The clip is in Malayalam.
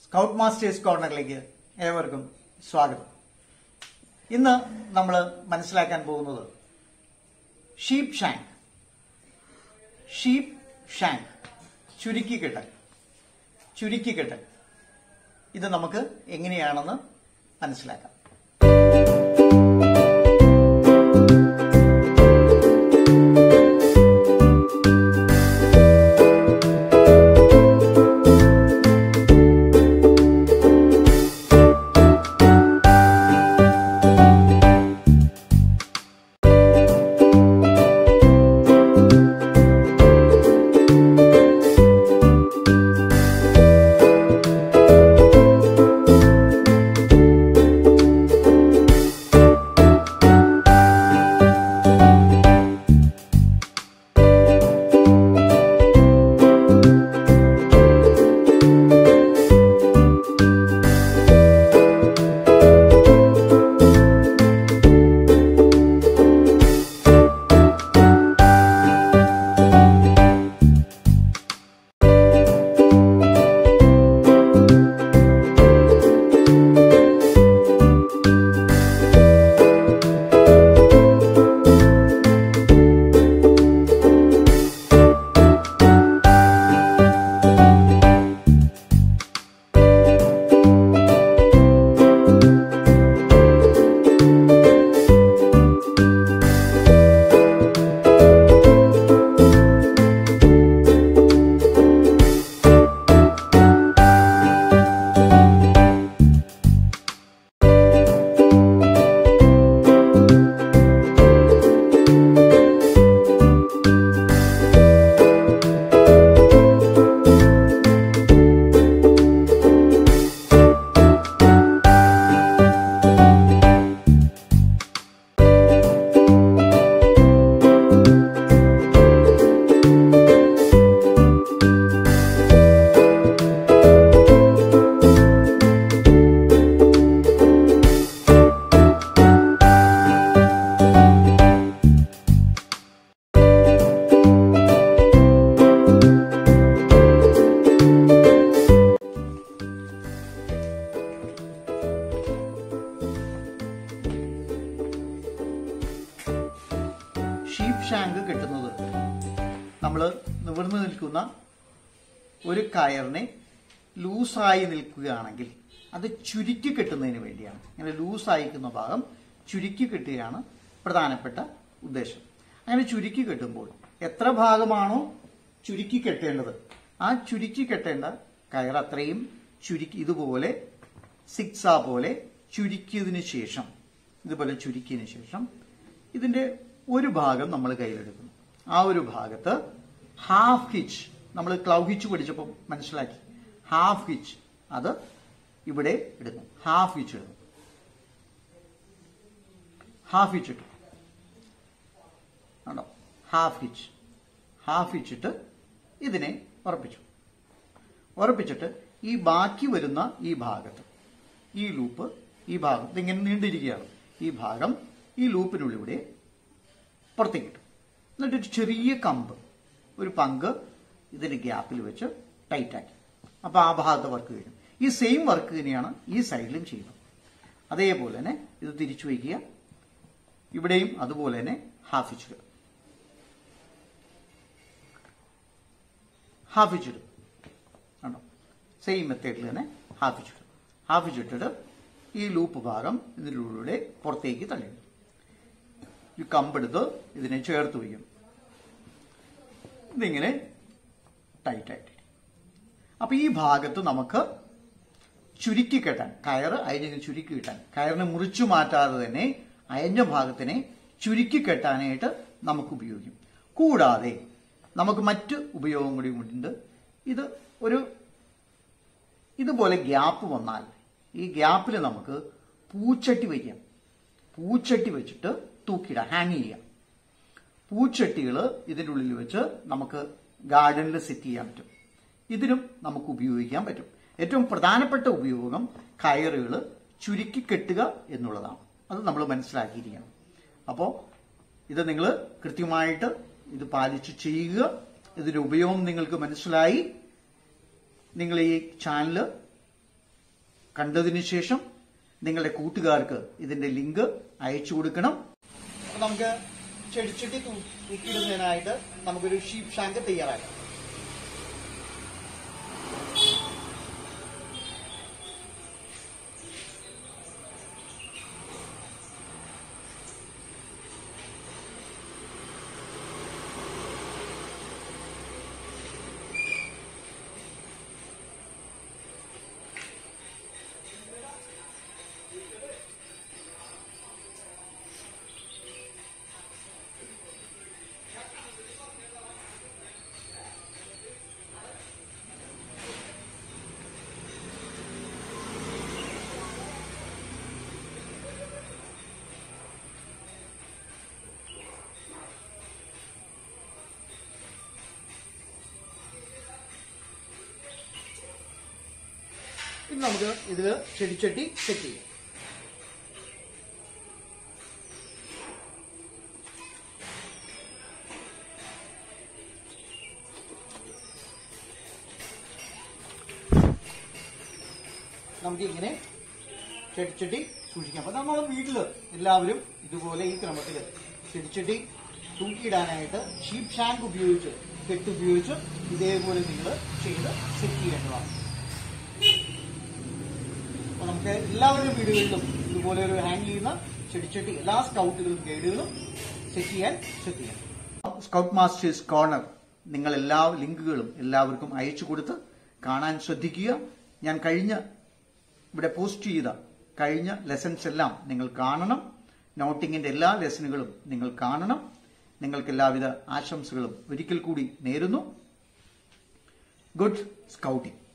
സ്കൗട്ട് മാസ്റ്റേഴ്സ് കോർണറിലേക്ക് ഏവർക്കും സ്വാഗതം ഇന്ന് നമ്മൾ മനസ്സിലാക്കാൻ പോകുന്നത് ഷീപ്പ് ഷാങ്ക് ഷീപ്പ് ഷാങ്ക് ചുരുക്കിക്കെട്ടൽ ചുരുക്കിക്കെട്ടൽ ഇത് നമുക്ക് എങ്ങനെയാണെന്ന് മനസ്സിലാക്കാം ഷീപ്പ് ഷാങ്ക് കെട്ടുന്നത് നമ്മൾ നിവർന്നു നിൽക്കുന്ന ഒരു കയറിനെ ലൂസായി നിൽക്കുകയാണെങ്കിൽ അത് ചുരുക്കി കെട്ടുന്നതിന് വേണ്ടിയാണ് അങ്ങനെ ലൂസായിരിക്കുന്ന ഭാഗം ചുരുക്കി കെട്ടുകയാണ് പ്രധാനപ്പെട്ട ഉദ്ദേശം അങ്ങനെ ചുരുക്കി കെട്ടുമ്പോൾ എത്ര ഭാഗമാണോ ചുരുക്കി കെട്ടേണ്ടത് ആ ചുരുക്കി കെട്ടേണ്ട കയർ അത്രയും ചുരുക്കി ഇതുപോലെ സിക്സ പോലെ ചുരുക്കിയതിന് ശേഷം ഇതുപോലെ ചുരുക്കിയതിന് ശേഷം ഇതിന്റെ ഒരു ഭാഗം നമ്മൾ കയ്യിലെടുക്കുന്നു ആ ഒരു ഭാഗത്ത് ഹാഫ് ഹിച്ച് നമ്മൾ ക്ലൗ ഹിച്ച് പഠിച്ചപ്പോൾ മനസ്സിലാക്കി ഹാഫ് ഹിച്ച് അത് ഇവിടെ എടുക്കും ഹാഫ് ഹിച്ച് എടുക്കും ഹാഫ് ഹിച്ച് ഇട്ടു കണ്ടോ ഹാഫ് ഹിച്ച് ഹാഫ് ഹിച്ച് ഇട്ട് ഇതിനെ ഉറപ്പിച്ചു ഉറപ്പിച്ചിട്ട് ഈ ബാക്കി വരുന്ന ഈ ഭാഗത്ത് ഈ ലൂപ്പ് ഈ ഭാഗം ഇതിങ്ങനെ നീണ്ടിരിക്കുകയാണ് ഈ ഭാഗം ഈ ലൂപ്പിനുള്ളിലൂടെ പുറത്തേക്ക് കിട്ടും എന്നിട്ട് ഒരു ചെറിയ കമ്പ് ഒരു പങ്ക് ഇതിന്റെ ഗ്യാപ്പിൽ വെച്ച് ടൈറ്റ് ആക്കി അപ്പൊ ആ ഭാഗത്ത് വർക്ക് കഴിഞ്ഞു ഈ സെയിം വർക്ക് തന്നെയാണ് ഈ സൈഡിലും ചെയ്യുന്നത് അതേപോലെ തന്നെ ഇത് തിരിച്ചു വയ്ക്കുക ഇവിടെയും അതുപോലെ തന്നെ ഹാഫ് ഇച്ചിടുക ഹാഫ് ഇച്ചിടും കണ്ടോ സെയിം മെത്തേഡിൽ തന്നെ ഹാഫ് ഇച്ചിടും ഹാഫ് ഇച്ചിട്ടിട്ട് ഈ ലൂപ്പ് ഭാഗം ഇതിലൂടെ പുറത്തേക്ക് തള്ളിയിടും ഈ കമ്പെടുത്ത് ഇതിനെ ചേർത്ത് വയ്ക്കും ഇതിങ്ങനെ ടൈറ്റായിട്ട് അപ്പൊ ഈ ഭാഗത്ത് നമുക്ക് ചുരുക്കി കെട്ടാൻ കയറ് അയഞ്ഞിന് ചുരുക്കി കിട്ടാൻ കയറിനെ മുറിച്ചു മാറ്റാതെ തന്നെ അയഞ്ഞ ഭാഗത്തിനെ ചുരുക്കി കെട്ടാനായിട്ട് നമുക്ക് ഉപയോഗിക്കും കൂടാതെ നമുക്ക് മറ്റ് ഉപയോഗം കൂടി ഉണ്ട് ഇത് ഒരു ഇതുപോലെ ഗ്യാപ്പ് വന്നാൽ ഈ ഗ്യാപ്പിൽ നമുക്ക് പൂച്ചട്ടി വയ്ക്കാം പൂച്ചട്ടി വെച്ചിട്ട് തൂക്കിയിടാം ഹാങ് ചെയ്യാം പൂച്ചട്ടികൾ ഇതിൻ്റെ ഉള്ളിൽ വെച്ച് നമുക്ക് ഗാർഡനിൽ സെറ്റ് ചെയ്യാൻ പറ്റും ഇതിനും നമുക്ക് ഉപയോഗിക്കാൻ പറ്റും ഏറ്റവും പ്രധാനപ്പെട്ട ഉപയോഗം കയറുകൾ ചുരുക്കി കെട്ടുക എന്നുള്ളതാണ് അത് നമ്മൾ മനസ്സിലാക്കിയിരിക്കണം അപ്പോൾ ഇത് നിങ്ങൾ കൃത്യമായിട്ട് ഇത് പാലിച്ച് ചെയ്യുക ഇതിന്റെ ഉപയോഗം നിങ്ങൾക്ക് മനസ്സിലായി നിങ്ങൾ ഈ ചാനൽ കണ്ടതിന് ശേഷം നിങ്ങളുടെ കൂട്ടുകാർക്ക് ഇതിന്റെ ലിങ്ക് അയച്ചു കൊടുക്കണം അപ്പൊ നമുക്ക് ചെടിച്ചട്ടി തൂ- തൂക്കിയിടുന്നതിനായിട്ട് നമുക്കൊരു ഷീപ്പ് ഷാങ്ക് തയ്യാറാക്കാം ഇനി നമുക്ക് ഇതിൽ ചെടിച്ചട്ടി സെറ്റ് ചെയ്യാം നമുക്ക് ഇങ്ങനെ ചെടിച്ചട്ടി സൂക്ഷിക്കാം അപ്പൊ നമ്മൾ വീട്ടില് എല്ലാവരും ഇതുപോലെ ഈ ക്രമത്തിൽ ചെടിച്ചട്ടി തൂക്കിയിടാനായിട്ട് ഷീപ്പ് ഷാങ്ക് ഉപയോഗിച്ച് കെട്ട് ഉപയോഗിച്ച് ഇതേപോലെ നിങ്ങൾ ചെയ്ത് സെറ്റ് ചെയ്യേണ്ടതാണ് അപ്പൊ നമുക്ക് എല്ലാവരുടെയും വീടുകളിലും ഇതുപോലെ ഒരു ഹാങ് ചെയ്യുന്ന ചെടിച്ചട്ടി എല്ലാ സ്കൗട്ടുകളും ഗൈഡുകളും സെറ്റ് ചെയ്യാൻ ശ്രദ്ധിക്കാം സ്കൗട്ട് മാസ്റ്റേഴ്സ് കോർണർ നിങ്ങൾ എല്ലാ ലിങ്കുകളും എല്ലാവർക്കും അയച്ചു കൊടുത്ത് കാണാൻ ശ്രദ്ധിക്കുക ഞാൻ കഴിഞ്ഞ ഇവിടെ പോസ്റ്റ് ചെയ്ത കഴിഞ്ഞ ലെസൺസ് എല്ലാം നിങ്ങൾ കാണണം നോട്ടിങ്ങിന്റെ എല്ലാ ലെസണുകളും നിങ്ങൾ കാണണം നിങ്ങൾക്ക് എല്ലാവിധ ആശംസകളും ഒരിക്കൽ കൂടി നേരുന്നു ഗുഡ് സ്കൗട്ടിംഗ്